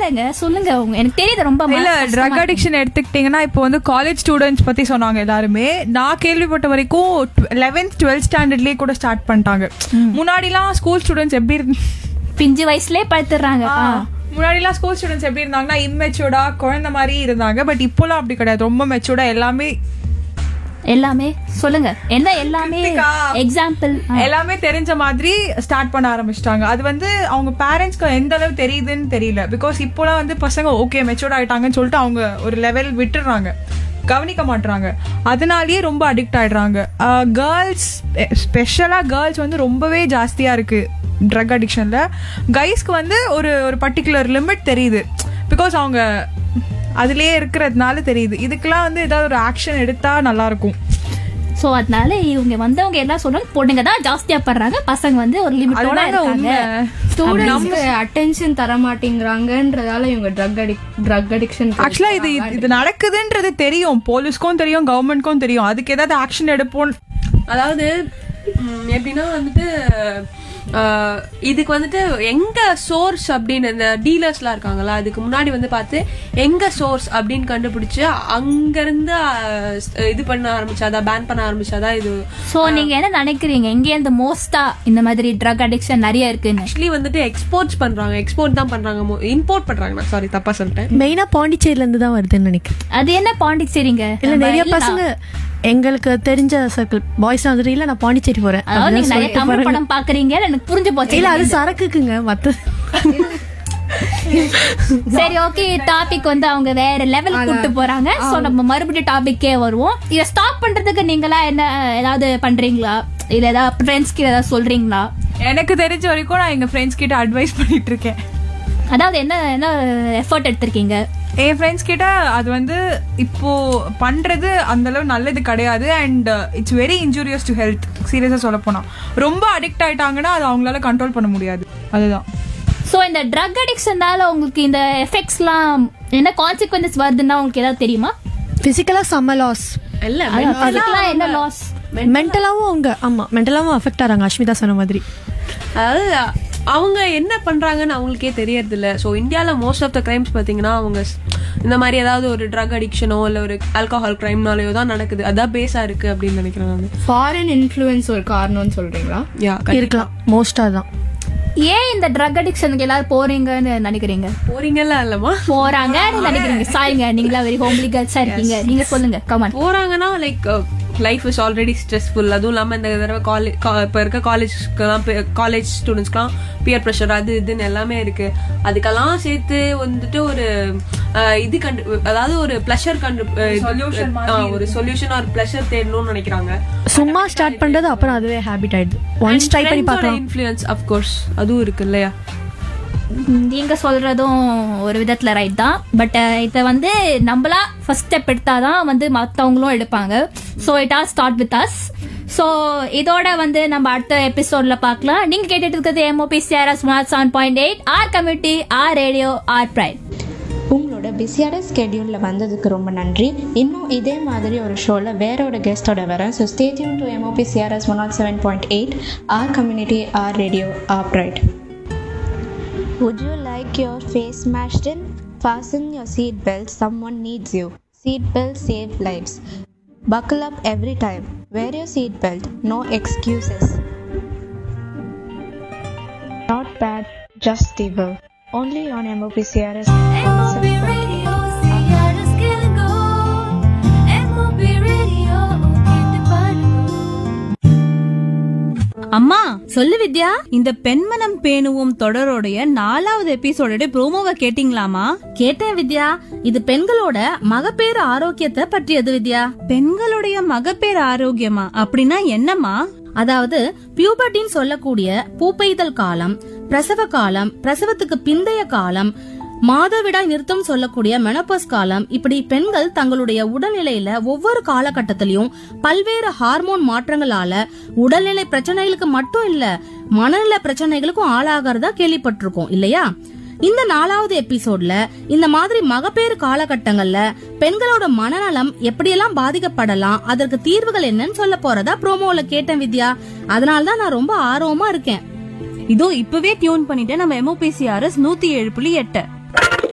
இல்லங்க சொல்லுங்க உங்க எனக்கு தெரியுது ரொம்ப இல்ல மனசு ட்ரக் கஷ்டமா இருக்கு. அடிக்ஷன் எடுத்துக்கிட்டீங்கன்னா இப்போ வந்து காலேஜ் ஸ்டூடெண்ட்ஸ் பத்தி சொன்னாங்க எல்லாருமே நான் கேள்விப்பட்ட வரைக்கும் லெவன்த் டுவெல்த் ஸ்டாண்டர்ட்லயே கூட ஸ்டார்ட் பண்ணிட்டாங்க முன்னாடிலாம் ஸ்கூல் ஸ்டூடெண்ட்ஸ் எப்படி இருந்து பிஞ்சு வயசுலயே படுத்துறாங்க ஆ. முன்னாடிலாம் ஸ்கூல் ஸ்டூடெண்ட்ஸ் எப்படி இருந்தாங்கன்னா இம்மெச்சூர்டா குழந்தை மாதிரி இருந்தாங்க பட் இப்போலாம் அப்படி கிடையாது ரொம்ப மெச்சூர்டா எல்லாமே எல்லாமே சொல்லுங்க என்ன எல்லாமே கிருத்திகா. எக்ஸாம்பிள் எல்லாமே தெரிஞ்ச மாதிரி ஸ்டார்ட் பண்ண ஆரம்பிச்சிட்டாங்க அது வந்து அவங்க பேரண்ட்ஸ்க்கு எந்த அளவு தெரியுதுன்னு தெரியல பிகாஸ் இப்போலாம் வந்து பசங்க ஓகே மெச்சூர்ட் ஆயிட்டாங்கன்னு சொல்லிட்டு அவங்க ஒரு லெவல் விட்டுறாங்க கவனிக்க மாட்றாங்க அதனாலயே ரொம்ப அடிக்ட் ஆயிடுறாங்க கேர்ள்ஸ் ஸ்பெஷலாக கேர்ள்ஸ் வந்து ரொம்பவே ஜாஸ்தியாக இருக்கு ட்ரக் அடிக்ஷன்ல கைஸ்க்கு வந்து ஒரு ஒரு பர்டிகுலர் லிமிட் தெரியுது பிகாஸ் அவங்க அதுலயே இருக்கிறதுனால தெரியுது இதுக்கெல்லாம் வந்து ஏதாவது ஒரு ஆக்ஷன் எடுத்தா நல்லா இருக்கும் சோ அதனால இவங்க வந்தவங்க எல்லாம் சொல்றாங்க பொண்ணுங்க தான் ஜாஸ்தியா படுறாங்க பசங்க வந்து ஒரு லிமிட்டோட அதுதாங்க இருக்காங்க உண்மை ஸ்டூடெண்ட்ஸ்க்கு அட்டென்ஷன் தர மாட்டேங்கிறாங்கன்றதால இவங்க ட்ரக் அடிக் ட்ரக் அடிக்ஷன் ஆக்சுவலா இது இது நடக்குதுன்றது தெரியும் போலீஸ்க்கும் தெரியும் கவர்மெண்ட்க்கும் தெரியும் அதுக்கு ஏதாவது ஆக்ஷன் எடுப்போம் அதாவது ம், எப்படின்னா வந்துட்டு ஆஹ், இதுக்கு வந்துட்டு எங்க சோர்ஸ் அப்படின்னு இந்த டீலர்ஸ்லாம் இருக்காங்களா அதுக்கு முன்னாடி வந்து பார்த்து எங்க சோர்ஸ் அப்படின்னு கண்டுபிடிச்சு அங்கிருந்து ஆஹ், இது பண்ண ஆரம்பிச்சாதான் பேன் பண்ண ஆரம்பிச்சாதான் இது சோ நீங்க என்ன நினைக்கிறீங்க எங்க இந்த மோஸ்டா இந்த மாதிரி ட்ரக் அடிக்ஷன் நிறைய இருக்குன்னு ஆக்சுவலி வந்துட்டு எக்ஸ்போர்ட்ஸ் பண்றாங்க எக்ஸ்போர்ட் தான் பண்றாங்க இம்போர்ட் பண்றாங்க நான் சாரி தப்பா சொல்லிட்டேன் மெயினா பாண்டிச்சேரில இருந்து தான் வருதுன்னு நினைக்கிறேன் அது என்ன பாண்டிச்சேரிங்க இல்ல நம்ம நிறைய இல்ல, பசங்க எங்களுக்கு தெரிஞ்ச சர்க்கிள் பாய்ஸ் வந்துட்டு இல்ல நான் பாண்டிச்சேரி போறேன் அதாவது அப்படின்னு நீங்க நிறைய சொல்லிட்டு தமிழ் போறாங்க. படம் பாக்குறீங்க எனக்கு புரிஞ்சு போச்சு இல்ல அது சரக்குக்குங்க மத்த சரி ஓகே டாபிக் வந்து அவங்க வேற லெவல் கூட்டு போறாங்க சோ நம்ம மறுபடியும் டாபிக்கே வருவோம் இத ஸ்டாப் பண்றதுக்கு நீங்களா என்ன ஏதாவது பண்றீங்களா இல்ல ஏதாவது ஃப்ரெண்ட்ஸ்க்கு ஏதாவது சொல்றீங்களா எனக்கு தெரிஞ்ச வரைக்கும் நான் எங்க ஃப்ரெண்ட்ஸ் கிட்ட அட்வைஸ் பண்ணிட்டு இருக்கேன் அதாவது என்ன என்ன எஃபர்ட் எடுத்திருக்கீங்க என் ஃப்ரெண்ட்ஸ் கிட்ட அது வந்து இப்போ பண்றது அந்த அளவு நல்லது கிடையாது and it's very injurious to health சீரியஸா சொல்ல போனா ரொம்ப அடிக்ட் ஆயிட்டாங்கன்னா அது அவங்களால கண்ட்ரோல் பண்ண முடியாது அதுதான் சோ இந்த ட்ரக் அடிக்ஷனால உங்களுக்கு இந்த எஃபெக்ட்ஸ்லாம் என்ன கான்சிக்வன்சஸ் வருதுன்னா உங்களுக்கு ஏதாவது தெரியுமா பிசிக்கலா செம்ம லாஸ் இல்ல அதுக்கெல்லாம் என்ன லாஸ் மென்டலாவும் அவங்க ஆமா மென்டலாவும் அஃபெக்ட் ஆறாங்க அஸ்மிதா சொன்ன மாதிரி அதாவது அவங்க என்ன பண்றாங்கன்னு அவங்களுக்கே தெரியறது இல்ல ஸோ இந்தியாவில் மோஸ்ட் ஆஃப் த கிரைம்ஸ் பார்த்தீங்கன்னா அவங்க ஸ்- இந்த மாதிரி ஏதாவது ஒரு ட்ரக் அடிக்ஷனோ இல்லை ஒரு ஆல்கஹால் கிரைம்னாலயோ தான் நடக்குது அதான் பேஸா இருக்கு அப்படின்னு நினைக்கிறேன் நான் ஃபாரின் இன்ஃப்ளூயன்ஸ் ஒரு காரணம்னு சொல்றீங்களா யா இருக்கலாம் மோஸ்டா தான் ஏன் இந்த ட்ரக் அடிக்ஷனுக்கு எல்லாரும் போறீங்கன்னு நினைக்கிறீங்க போறீங்கல்ல இல்லம்மா போறாங்கன்னு நினைக்கிறீங்க சாரிங்க நீங்களா வெரி ஹோம்லி கேர்ள்ஸா இருக்கீங்க நீங்க சொல்லுங்க கமான் போறாங்கன்னா like life is already stressful அதுவும் இல்லாமல் இந்த தடவை காலேஜ் இப்போ இருக்க காலேஜ்க்கெல்லாம் காலேஜ் ஸ்டூடெண்ட்ஸ்க்குலாம் பியர் ப்ரெஷர் அது இதுன்னு எல்லாமே இருக்கு அதுக்கெல்லாம் சேர்த்து வந்துட்டு ஒரு அஹ், இது கண்டு அதாவது ஒரு ப்ளஷர் கண்டு அஹ், இது- ஆ, ஒரு சொல்யூஷன் ஒரு ப்ளஷர் தேடணும்னு நினைக்கிறாங்க சும்மா ஸ்டார்ட் பண்றது அப்புறம் அதுவே ஹேபிட் ஆயிடுது ஒன்ஸ் ட்ரை பண்ணி பார்க்கலாம் இன்ஃப்ளூயன்ஸ் அஃப்கோர்ஸ் அதுவும் இருக்கு இல்லையா நீங்க சொல்றதும் ஒரு விதத்துல ரைட் தான் பட் இத வந்து நம்மளா ஃபர்ஸ்ட் ஸ்டெப் எடுத்தாதான் வந்து மத்தவங்களும் எடுப்பாங்க so it are start with us so இதோட வந்து நம்ம அடுத்த எபிசோட்ல பார்க்கலாம் நீங்க கேட்டுட்டு இருக்கிறது MOP CRS one seven point eight our community our radio our pride உங்களோட பிஸியான ஸ்கெடியூலில் வந்ததுக்கு ரொம்ப நன்றி இன்னும் இதே மாதிரி ஒரு ஷோவில் வேற ஒரு கெஸ்ட்டோட வரேன் so stay tune to MOP CRS one naught seven point eight our community our radio our pride Would you like your face smashed in? Fasten your seat belt, someone needs you. Seat belts save lives. Buckle up every time. Wear your seat belt, no excuses. Not bad, just evil. Only on MOPCRS. அம்மா சொல்லு வித்யா இந்த பெண்மனம் பேணுவோம் தொடரோடைய நாலாவது எபிசோட ப்ரோமோவை கேட்டிங்களாமா கேட்டேன் வித்யா இது பெண்களோட மகப்பேறு ஆரோக்கியத்தை பற்றியது வித்யா பெண்களுடைய மகப்பேறு ஆரோக்கியமா அப்படின்னா என்னம்மா அதாவது பியூபர்ட்டின்னு சொல்லக்கூடிய பூப்பெய்தல் காலம் பிரசவ காலம் பிரசவத்துக்கு பிந்தைய காலம் மாதவிடாய் நிறுத்தம் சொல்லக்கூடிய மெனப்பஸ் காலம் இப்படி பெண்கள் தங்களுடைய உடல்நிலையில ஒவ்வொரு காலகட்டத்திலயும் பல்வேறு ஹார்மோன் மாற்றங்களால உடல்நிலை பிரச்சனைகளுக்கு மட்டும் இல்ல மனநல பிரச்சனைகளுக்கும் ஆளாகிறதா கேள்விப்பட்டிருக்கோம் இல்லையா இந்த நாலாவது எபிசோட்ல இந்த மாதிரி மகப்பேறு காலகட்டங்கள்ல பெண்களோட மனநலம் எப்படியெல்லாம் பாதிக்கப்படலாம் அதற்கு தீர்வுகள் என்னன்னு சொல்ல போறதா ப்ரோமோல கேட்டேன் வித்யா அதனால தான் நான் ரொம்ப ஆர்வமா இருக்கேன் இதோ இப்பவே டியூன் பண்ணிட்டு நம்ம எம்ஓபிசிஆர்எஸ் நூத்தி ஏழு புள்ளி எட்டு